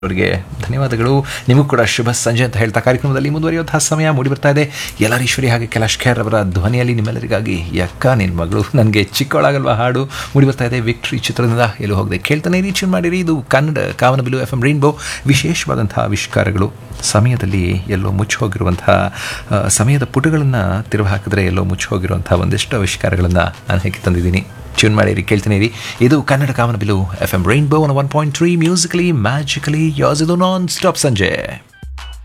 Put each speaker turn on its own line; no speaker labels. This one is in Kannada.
ಅವರಿಗೆ ಧನ್ಯವಾದಗಳು ನಿಮಗೂ ಕೂಡ ಶುಭ ಸಂಜೆ ಅಂತ ಹೇಳ್ತಾ ಕಾರ್ಯಕ್ರಮದಲ್ಲಿ ಮುಂದುವರಿಯುವಂತಹ ಸಮಯ ಮೂಡಿ ಬರ್ತಾ ಇದೆ ಯಲಾರೀಶ್ವರಿ ಹಾಗೆ ಕೈಲಾಶ್ ಖೇರ್ ಅವರ ಧ್ವನಿಯಲ್ಲಿ ನಿಮ್ಮೆಲ್ಲರಿಗಾಗಿ ಯಕ್ಕ ನಿನ್ನ ಮಗಳು ನನಗೆ ಚಿಕ್ಕವಳಾಗಲ್ವಾ ಹಾಡು ಮೂಡಿ ಬರ್ತಾ ಇದೆ ವಿಕ್ಟ್ರಿ ಚಿತ್ರದಿಂದ ಎಲ್ಲೂ ಹೋಗದೆ ಕೇಳ್ತಾನೆ ರೀಚ್ ಮಾಡಿರಿ ಇದು ಕನ್ನಡ ಕಾವನಬಿಲು ಎಫ್ ಎಂ ರೈನ್ಬೋ ವಿಶೇಷವಾದಂತಹ ಆವಿಷ್ಕಾರಗಳು ಸಮಯದಲ್ಲಿ ಎಲ್ಲೋ ಮುಚ್ಚಿ ಹೋಗಿರುವಂತಹ ಆ, ಸಮಯದ ಪುಟಗಳನ್ನು ತಿರುವು ಹಾಕಿದ್ರೆ ಎಲ್ಲೋ ಮುಚ್ಚಿ ಹೋಗಿರುವಂತಹ ಒಂದಿಷ್ಟು ಆವಿಷ್ಕಾರಗಳನ್ನು ನಾನು ಹೇಗೆ ತಂದಿದ್ದೀನಿ ಟ್ಯೂನ್ ಮಾಡಿರಿ ಕೇಳ್ತೀನಿ ರೀ ಇದು ಕನ್ನಡ ಕಾಮನ ಬಿಲು F M rainbow one point three musically magically ಯಾಸ್ ಇದು ನಾನ್ ಸ್ಟಾಪ್ ಸಂಜೆ